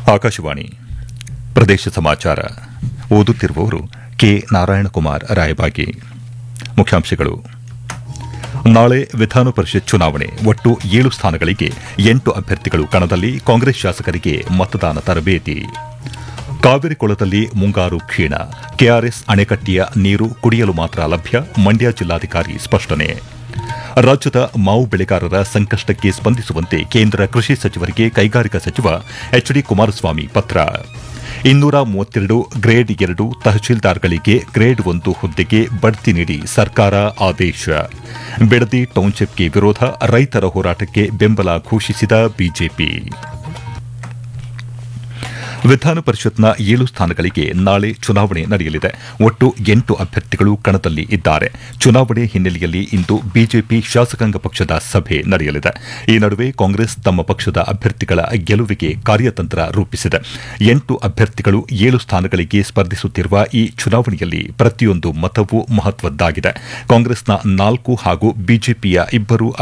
ಆಕಾಶವಾಣಿ ಪ್ರದೇಶ ಸಮಾಚಾರ ಓದುತ್ತಿರುವವರು ಕೆ ನಾರಾಯಣಕುಮಾರ್ ರಾಯಬಾಗಿ ಮುಖ್ಯಾಂಶಗಳು ನಾಳೆ ವಿಧಾನ ಪರಿಷತ್ ಚುನಾವಣೆ ಒಟ್ಟು ಏಳು ಸ್ಥಾನಗಳಿಗೆ ಎಂಟು ಅಭ್ಯರ್ಥಿಗಳು ಕಣದಲ್ಲಿ ಕಾಂಗ್ರೆಸ್ ಶಾಸಕರಿಗೆ ಮತದಾನ ತರಬೇತಿ ಕಾವೇರಿ ಕೊಳದಲ್ಲಿ ಮುಂಗಾರು ಕ್ಷೀಣ ಕೆಆರ್ಎಸ್ ಅಣೆಕಟ್ಟೆಯ ನೀರು ಕುಡಿಯಲು ಮಾತ್ರ ಲಭ್ಯ ಮಂಡ್ಯ ಜಿಲ್ಲಾಧಿಕಾರಿ ಸ್ಪಷ್ಟನೆ ರಾಜ್ಯದ ಮಾವು ಬೆಳೆಗಾರರ ಸಂಕಷ್ಟಕ್ಕೆ ಸ್ಪಂದಿಸುವಂತೆ ಕೇಂದ್ರ ಕೃಷಿ ಸಚಿವರಿಗೆ ಕೈಗಾರಿಕಾ ಸಚಿವ ಎಚ್ ಡಿ ಕುಮಾರಸ್ವಾಮಿ ಪತ್ರ ಇನ್ನೂರ ಮೂವತ್ತೆರಡು ಗ್ರೇಡ್ ಎರಡು ತಹಶೀಲ್ದಾರ್ಗಳಿಗೆ ಗ್ರೇಡ್ ಒಂದು ಹುದ್ದೆಗೆ ಬಡ್ತಿ ನೀಡಿ ಸರ್ಕಾರ ಆದೇಶ ಬಿಡದಿ ಟೌನ್ಶಿಪ್ಗೆ ವಿರೋಧ ರೈತರ ಹೋರಾಟಕ್ಕೆ ಬೆಂಬಲ ಘೋಷಿಸಿದ ಬಿಜೆಪಿ ವಿಧಾನ ಪರಿಷತ್ನ ಏಳು ಸ್ಥಾನಗಳಿಗೆ ನಾಳೆ ಚುನಾವಣೆ ನಡೆಯಲಿದೆ ಒಟ್ಟು ಎಂಟು ಅಭ್ಯರ್ಥಿಗಳು ಕಣದಲ್ಲಿ ಇದ್ದಾರೆ ಚುನಾವಣೆ ಹಿನ್ನೆಲೆಯಲ್ಲಿ ಇಂದು ಬಿಜೆಪಿ ಶಾಸಕಾಂಗ ಪಕ್ಷದ ಸಭೆ ನಡೆಯಲಿದೆ ಈ ನಡುವೆ ಕಾಂಗ್ರೆಸ್ ತಮ್ಮ ಪಕ್ಷದ ಅಭ್ಯರ್ಥಿಗಳ ಗೆಲುವಿಗೆ ಕಾರ್ಯತಂತ್ರ ರೂಪಿಸಿದೆ ಎಂಟು ಅಭ್ಯರ್ಥಿಗಳು ಏಳು ಸ್ಥಾನಗಳಿಗೆ ಸ್ಪರ್ಧಿಸುತ್ತಿರುವ ಈ ಚುನಾವಣೆಯಲ್ಲಿ ಪ್ರತಿಯೊಂದು ಮತವೂ ಮಹತ್ವದ್ದಾಗಿದೆ ಕಾಂಗ್ರೆಸ್ನ ನಾಲ್ಕು ಹಾಗೂ ಬಿಜೆಪಿಯ ಇಬ್ಬರು